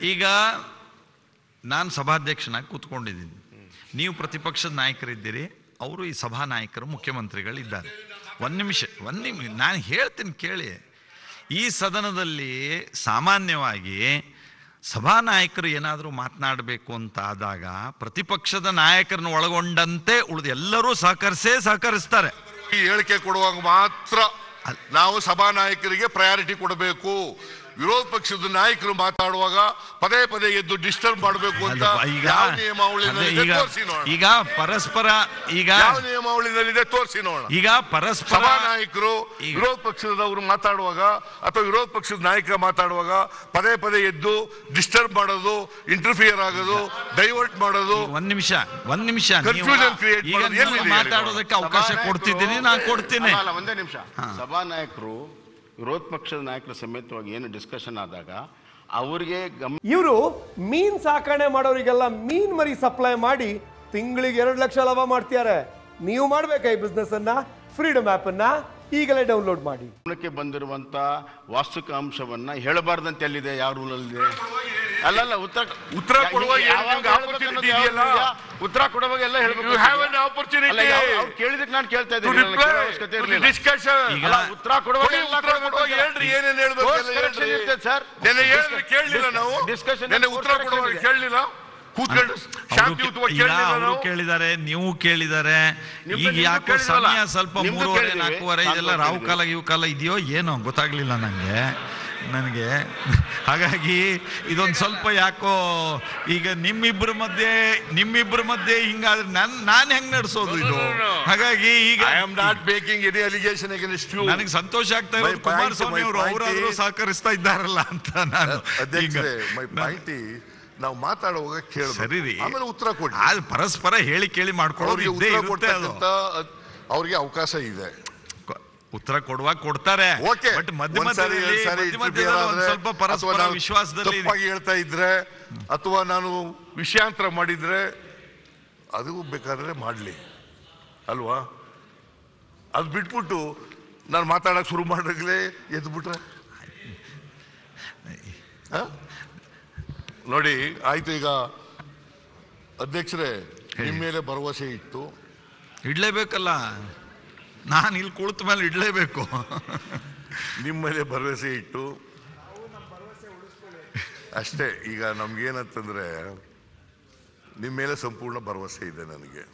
ಈಗ ನಾನು ಸಭಾಧ್ಯಕ್ಷನಾಗಿ ಕೂತ್ಕೊಂಡಿದ್ದೀನಿ ನೀವು ಪ್ರತಿಪಕ್ಷದ ನಾಯಕರಿದ್ದೀರಿ ಅವರು ಈ ಸಭಾ ನಾಯಕರು ಮುಖ್ಯಮಂತ್ರಿಗಳಿದ್ದಾರೆ ಒಂದು ನಿಮಿಷ ಒಂದು ನಿಮಿಷ ನಾನು ಹೇಳ್ತೀನಿ ಕೇಳಿ ಈ ಸದನದಲ್ಲಿ ಸಾಮಾನ್ಯವಾಗಿ ಸಭಾನಾಯಕರು ಏನಾದರೂ ಮಾತನಾಡಬೇಕು ಅಂತ ಆದಾಗ ಪ್ರತಿಪಕ್ಷದ ನಾಯಕರನ್ನು ಒಳಗೊಂಡಂತೆ ಉಳಿದ ಎಲ್ಲರೂ ಸಹಕರಿಸೇ ಸಹಕರಿಸ್ತಾರೆ ಈ ಹೇಳಿಕೆ ಕೊಡುವಾಗ ಮಾತ್ರ ನಾವು ಸಭಾನಾಯಕರಿಗೆ ಪ್ರಯಾರಿಟಿ ಕೊಡಬೇಕು ವಿರೋಧ ಪಕ್ಷದ ನಾಯಕರು ಮಾತಾಡುವಾಗ ಪದೇ ಪದೇ ಎದ್ದು ಡಿಸ್ಟರ್ಬ್ ಮಾಡಬೇಕು ಅಂತ ಅಲ್ಲ, ಈಗ ಯಾವ ಅದೇ ನಿಯಮಾವಳಿನಲ್ಲಿದೆ ಈಗ ತೋರಿಸಿ ನೋಡೋಣ ಈಗ ಪರಸ್ಪರ ಈಗ ಯಾವ ನಿಯಮಾವಳಿನಲ್ಲಿದೆ ತೋರಿಸಿ ನೋಡೋಣ ಈಗ ಪರಸ್ಪರ ಸಭಾನಾಯಕರು ಈಗ- ವಿರೋಧ ಪಕ್ಷದವರು ಮಾತಾಡುವಾಗ ಅಥವಾ ವಿರೋಧ ಪಕ್ಷದ ನಾಯಕ ಮಾತಾಡುವಾಗ ಪದೇ ಪದೇ ಎದ್ದು ಡಿಸ್ಟರ್ಬ್ ಮಾಡೋದು ಇಂಟರ್ಫಿಯರ್ ಆಗೋದು ಡೈವರ್ಟ್ ಮಾಡೋದು ಒಂದ್ ನಿಮಿಷ ಒಂದ್ ನಿಮಿಷ ನೀವು- Confusion create ಈಗ ಮಾಡೋದು ನೀವು ಎಲ್ಲಿದೆ ಹೇಳಿ ಮಾತಾಡೋದಕ್ಕೆ ಅವಕಾಶ ಸಭಾನಾಯಕರು- ಕೊಡ್ತಿದ್ದೀನಿ ನಾನು ಕೊಡ್ತೀನಿ ಅಲ್ಲ, ಅಲ್ಲ, ಒಂದೇ ನಿಮಿಷ ಸಭಾನಾಯಕರು ವಿರೋಧ ಪಕ್ಷದ ನಾಯಕರ ಸಮೇತವಾಗಿ ಏನು ಡಿಸ್ಕಷನ್ ಆದಾಗ ಅವರಿಗೆ ಗಮ ಇವರು ಮೀನ್ ಸಾಕಣೆ ಮಾಡೋರಿಗೆಲ್ಲ ಮೀನ್ ಮರಿ ಸಪ್ಲೈ ಮಾಡಿ ತಿಂಗಳಿಗೆ ಎರಡು ಲಕ್ಷ ಲಾಭ ಮಾಡ್ತಿದ್ದಾರೆ ನೀವು ಮಾಡ್ಬೇಕಾ ಈ ಬಿಸ್ನೆಸ್ ಅನ್ನ ಫ್ರೀಡಮ್ ಆಪ್ ಅನ್ನ ಈಗಲೇ ಡೌನ್ಲೋಡ್ ಮಾಡಿ ಗಮನಕ್ಕೆ ಬಂದಿರುವಂತ ವಾಸ್ತವಿಕ ಅಂಶವನ್ನ ಹೇಳಬಾರ್ದಂತೆ ಎಲ್ಲಿದೆ ಯಾವ ರೂಲಲ್ಲಿದೆ ಅಲ್ಲಲ್ಲ ಉತ್ತರ ಉತ್ತರ ಕೊಡುವಾಗ ಏನು ಯಾವಾಗ ನಿಮ್ಗೆ ಹೇಳ್ಬೇಕು opportunity ಅನ್ನೋದು ಯಾವ್ದು ಇದೆಯಲ್ಲ? ಇದೆಯಾ? ಉತ್ತರ ಕೊಡುವಾಗ ಎಲ್ಲ ಹೇಳ್ಬೇಕು You have an opportunity. ಅಲ್ಲ, ಯಾವ- ಅವ್ರು ಕೇಳಿದಕ್ಕೆ ನಾನು ಕೇಳ್ತಾ To ಇದ್ದೀನಿ reply, ಅವಶ್ಯಕತೆ to ಇರಲಿಲ್ಲ discussion. ಈಗ- ಅಲ್ಲ, ಉತ್ತರ ಕೊಡುವಾಗ ಕೊಡಿ, ಎಲ್ಲ ಉತ್ತರ ಕೊಡ್ಬೇಕು ಕೊಡುವಾಗ ಅಂತ. ಹೇಳ್ರಿ ಏನೇನ್ ಹೇಳ್ಬೇಕು Course ಎಲ್ಲ correction ಹೇಳ್ರಿ. ಇರುತ್ತೆ, sir. ನೆನ್ನೆ ಹೇಳಿದ್ರೆ ಕೇಳಲಿಲ್ಲ ನಾವು Discussion ನೆನ್ನೆ course ಉತ್ತರ correction ಕೊಡುವಾಗ ಇದೆ. ಕೇಳಲಿಲ್ಲ ಕೂತ್ಕೊಂಡು ಅವರು ಶಾಂತಿಯುತವಾಗಿ ಈಗ ಕೇಳಲಿಲ್ಲ ಅವರು ನಾವು ಕೇಳಿದ್ದಾರೆ ನೀವು ಕೇಳಿದ್ದಾರೆ ನಿಮ್ದು- ಈಗ ನಿಮ್ದು ಯಾಕೋ ಕೇಳಿದ್ವಲ್ಲ? ಸಮಯ ಸ್ವಲ್ಪ ನಿಮ್ದು ಮೂರುವರೆ ಕೇಳಿದ್ವಿ. ನಾಲ್ಕೂವರೆ ಇದೆಲ್ಲ ನಾಲ್ಕು ರಾವು ಕೇಳಿದ್ವಿ. ಕಾಲ ಇವು ಕಾಲ ಇದೆಯೋ ಏನೋ ಗೊತ್ತಾಗ್ಲಿಲ್ಲ ನನಗೆ ನನಗೆ ಹಾಗಾಗಿ ಇದೊಂದು ಸ್ವಲ್ಪ ಯಾಕೋ ಈಗ ನಿಮ್ಮಿಬ್ಬರ ಮಧ್ಯೆ ನಿಮ್ಮಿಬ್ಬರ ಮಧ್ಯೆ ಹಿಂಗಾದ್ರೆ ನನ್ ನಾನು ಹೆಂಗ್ ನಡೆಸೋದು ಇದು No, no, no. ಹಾಗಾಗಿ ಈಗ I am not making any allegation against you ನನಗೆ ಸಂತೋಷ ಆಗ್ತಾ My ಇರೋದು point- ಕುಮಾರಸ್ವಾಮಿ my ಅವರು point ಅವರಾದ್ರೂ is- ಸಹಕರಿಸ್ತಾ ಇದ್ದಾರಲ್ಲ ಅಂತ ನಾನು ಈಗ ಅಧ್ಯಕ್ಷರೇ ಮೈ ನಾನು- ಪಾಯಿಂಟ್ ನಾವು ಮಾತಾಡುವಾಗ ಕೇಳಬೇಕು ಸರಿ ರೀ ಆಮೇಲೆ ಉತ್ತರ ಕೊಡಿ ಅದು ಪರಸ್ಪರ ಹೇಳಿ ಕೇಳಿ ಮಾಡ್ಕೊಳ್ಳೋದು ಅವ್ರಿಗೆ ಇದ್ದೇ ಉತ್ತರ ಇರುತ್ತೆ ಅದು ಕೊಡ್ತಕ್ಕಂತ ಅದ್- ಅವ್ರಿಗೆ ಅವಕಾಶ ಇದೆ ಕೊ- ಉತ್ತರ ಕೊಡುವಾಗ ಕೊಡ್ತಾರೆ ಓಕೆ ಬಟ್ ಮಧ್ಯ ಒಂದ್ ಸಾರಿ, ಮಧ್ಯದಲ್ಲಿ ಎರಡ್ ಸಾರಿ ಮಧ್ಯ interfere ಮಧ್ಯದಲ್ಲಿ ಒಂದ್ ಆದ್ರೆ, ಸ್ವಲ್ಪ ಅಥವಾ ಪರಸ್ಪರ ನಾನು ವಿಶ್ವಾಸದಲ್ಲಿ ತಪ್ಪಾಗಿ ಹೇಳ್ತಾ ಇದ್ರೆ ಅಥವಾ ನಾನು ವಿಷಯಾಂತರ ಮಾಡಿದ್ರೆ ಅದು ಬೇಕಾದ್ರೆ ಮಾಡ್ಲಿ ಅಲ್ವಾ ಅದು ಬಿಟ್ಬಿಟ್ಟು ನಾನು ಮಾತಾಡಕ್ ಶುರು ಮಾಡಿದ್ಲೇ ಎದ್ದು ಬಿಟ್ರೆ ಹ? ನೋಡಿ ಆಯ್ತು ಈಗ ಅಧ್ಯಕ್ಷರೇ ನಿಮ್ಮ ಮೇಲೆ ಭರವಸೆ ಇತ್ತು ಇಡ್ಲೇಬೇಕಲ್ಲ ನಾನು ಇಲ್ಲಿ ಕುಳಿತ ಮೇಲೆ ಇಡ್ಲೇಬೇಕು ನಿಮ್ಮ ಮೇಲೆ ಭರವಸೆ ಇಟ್ಟು ಅಷ್ಟೇ ಈಗ ನಮ್ಗೇನಂತಂದ್ರೆ ನಿಮ್ಮ ಮೇಲೆ ಸಂಪೂರ್ಣ ಭರವಸೆ ಇದೆ ನನಗೆ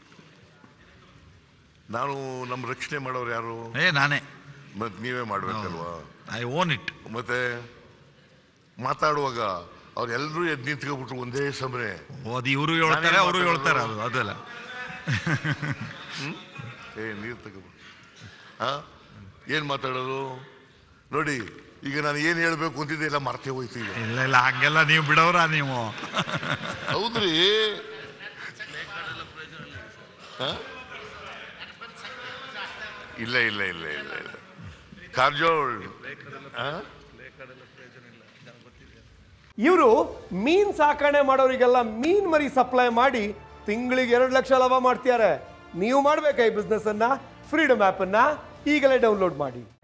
ನಾನು ನಮ್ಮ ರಕ್ಷಣೆ ಮಾಡೋರು ಯಾರು ಏ ನಾನೇ ಮತ್ ನೀವೇ ಮಾಡ್ಬೇಕಲ್ವಾ ಐ ಓನ್ ಇಟ್ ಮತ್ತೆ ಮಾತಾಡುವಾಗ ಅವ್ರೆಲ್ಲರೂ ಎದ್ದು ನಿಂತ್ಕೊಬಿಟ್ರು ಒಂದೇ ಸಮನೆ ಅದು ಇವರು ಹೇಳ್ತಾರೆ ನಾನೇನ್ ಅವರು ಮಾತಾಡೋದು? ಹೇಳ್ತಾರೆ ಅದು ಅದೆಲ್ಲ ಏ ನೀರು ತಗೋ ಹಾ ಏನ್ ಮಾತಾಡೋದು ನೋಡಿ ಈಗ ನಾನು ಏನ್ ಹೇಳ್ಬೇಕು ಅಂತಿದ್ದೆ ಎಲ್ಲ ಮರ್ತೇ ಹೋಯ್ತು ಈಗ ಇಲ್ಲ ಇಲ್ಲ ಹಂಗೆಲ್ಲ ನೀವು ಬಿಡೋರ ನೀವು ಹೌದ್ರಿ ಹ? ಇಲ್ಲ ಇಲ್ಲ ಇಲ್ಲ ಇಲ್ಲ ಇಲ್ಲ ಕಾರಜೋಳ್ ಹ? ಇವರು ಮೀನ್ ಸಾಕಣೆ ಮಾಡೋರಿಗೆಲ್ಲ ಮೀನ್ ಮರಿ ಸಪ್ಲೈ ಮಾಡಿ ತಿಂಗಳಿಗೆ ಎರಡು ಲಕ್ಷ ಲಾಭ ಮಾಡ್ತಿದ್ದಾರೆ ನೀವು ಮಾಡ್ಬೇಕಾ ಈ ಬಿಸ್ನೆಸ್ ಅನ್ನ ಫ್ರೀಡಮ್ ಆಪ್ ಅನ್ನ ಈಗಲೇ ಡೌನ್ಲೋಡ್ ಮಾಡಿ